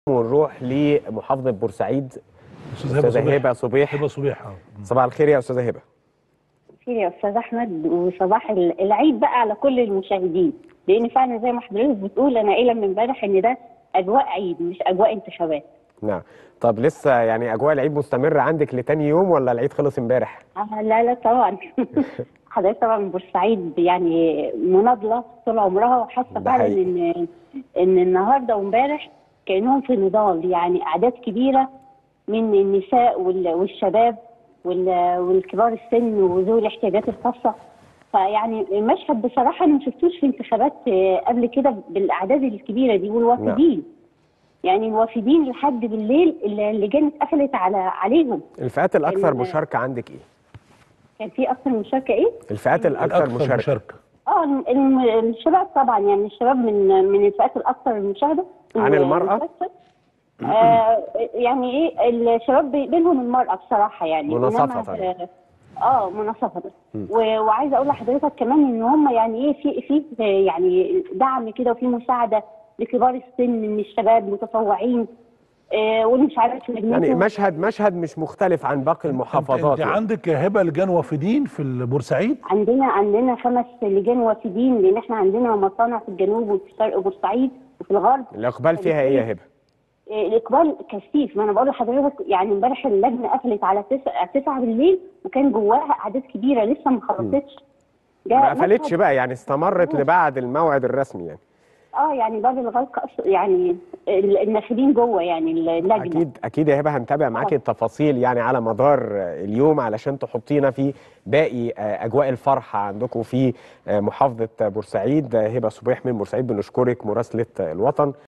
ونروح لمحافظه بورسعيد استاذ استاذه هبه صبيح هبه صبيح اه صباح الخير يا استاذه هبه خير يا استاذ احمد وصباح ال- العيد بقى على كل المشاهدين لان فعلا زي ما حضرتك بتقول انا قايله من امبارح ان ده اجواء عيد مش اجواء انتخابات نعم طب لسه يعني اجواء العيد مستمره عندك لتاني يوم ولا العيد خلص امبارح آه لا لا طبعا حضرتك طبعا بورسعيد يعني مناضله طول عمرها وحاسه ده فعلا حقيقي. ان ان النهارده وامبارح كانهم في نضال يعني اعداد كبيره من النساء وال- والشباب وال- والكبار السن وذوي الاحتياجات الخاصه فيعني المشهد بصراحه انا ما شفتوش في انتخابات آه، قبل كده بالاعداد الكبيره دي والوافدين يعني الوافدين لحد بالليل اللي اللجان اتقفلت على عليهم الفئات الاكثر ال- مشاركه عندك ايه كان في اكثر من مشاركه ايه؟ الفئات الاكثر الاكثر مشاركه اه الم- الم- الشباب طبعا يعني الشباب من من الفئات الاكثر مشاهده عن المرأة؟ المشاركة. آه يعني ايه الشباب بي- بينهم المرأة بصراحة يعني مناصفة إنما- طبعا. اه مناصفة و- وعايزة اقول لحضرتك كمان ان هم يعني ايه في في يعني دعم كده وفي مساعدة لكبار السن من الشباب متطوعين آه واللي مش عارف يعني لجنته. مشهد مشهد مش مختلف عن باقي المحافظات انت يعني. عندك يا هبه لجان وافدين في بورسعيد عندنا عندنا خمس لجان وافدين لان احنا عندنا مصانع في الجنوب وفي شرق بورسعيد وفي الغرب الاقبال فيها ايه يا هبه إيه، الاقبال كثيف ما انا بقول لحضرتك يعني امبارح اللجنه قفلت على 9 9 بالليل وكان جواها اعداد كبيره لسه ما خلصتش جاء ما قفلتش مشهد- بقى يعني استمرت لبعد الموعد الرسمي يعني اه يعني باب الغلق أص- يعني ال- الناخبين جوه يعني اللجنه اكيد اكيد يا هبه هنتابع معاكي التفاصيل يعني على مدار اليوم علشان تحطينا في باقي آه، اجواء الفرحه عندكم في آه، محافظه بورسعيد آه، هبه صبيح من بورسعيد بنشكرك مراسله الوطن